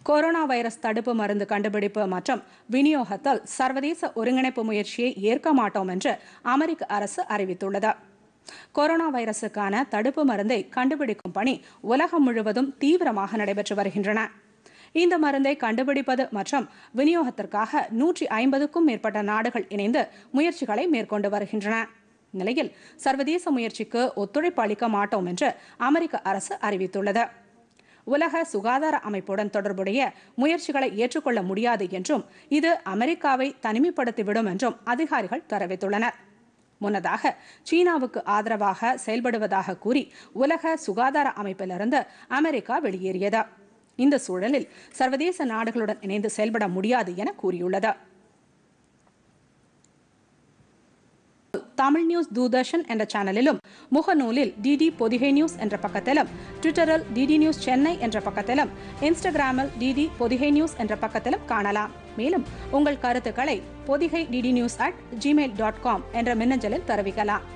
corona virus தடுப்பு மருந்து கண்டுபிடிப்பு மற்றும் விநியோகத்தில் சர்வதேச ஒருங்கிணைப்பு முயற்சியை ஏற்க மாட்டோம் என்று அமெரிக்க அரசு அறிவித்துள்ளது கொரோனா வைரசுக்கான தடுப்பு மருந்தை கண்டுபிடிக்கும் பணி உலகம் முழுவதும் தீவிரமாக நடைபெற்று வருகின்றன இந்த மருந்தை கண்டுபிடிப்பது மற்றும் விநியோகத்திற்காக நூற்றி ஐம்பதுக்கும் மேற்பட்ட நாடுகள் இணைந்து முயற்சிகளை மேற்கொண்டு வருகின்றன நிலையில் சர்வதேச முயற்சிக்கு ஒத்துழைப்பு அளிக்க மாட்டோம் என்று அமெரிக்க அரசு அறிவித்துள்ளது உலக சுகாதார அமைப்புடன் தொடர்புடைய முயற்சிகளை ஏற்றுக்கொள்ள முடியாது என்றும் இது அமெரிக்காவை தனிமைப்படுத்திவிடும் என்றும் அதிகாரிகள் தெரிவித்துள்ளனர் முன்னதாக சீனாவுக்கு ஆதரவாக செயல்படுவதாக கூறி உலக சுகாதார அமைப்பிலிருந்து அமெரிக்கா வெளியேறியது இந்த சூழலில் சர்வதேச நாடுகளுடன் இணைந்து செயல்பட முடியாது என கூறியுள்ளது தமிழ் நியூஸ் தூர்தர்ஷன் என்ற சேனலிலும் முகநூலில் டிடி பொதிகை நியூஸ் என்ற பக்கத்திலும் ட்விட்டரில் டிடி நியூஸ் சென்னை என்ற பக்கத்திலும் இன்ஸ்டாகிராமில் டிடி பொதிகை நியூஸ் என்ற பக்கத்திலும் காணலாம் மேலும் உங்கள் கருத்துக்களை Podhigai DD news at gmail dot com என்ற மின்னஞ்சலில் தெரிவிக்கலாம்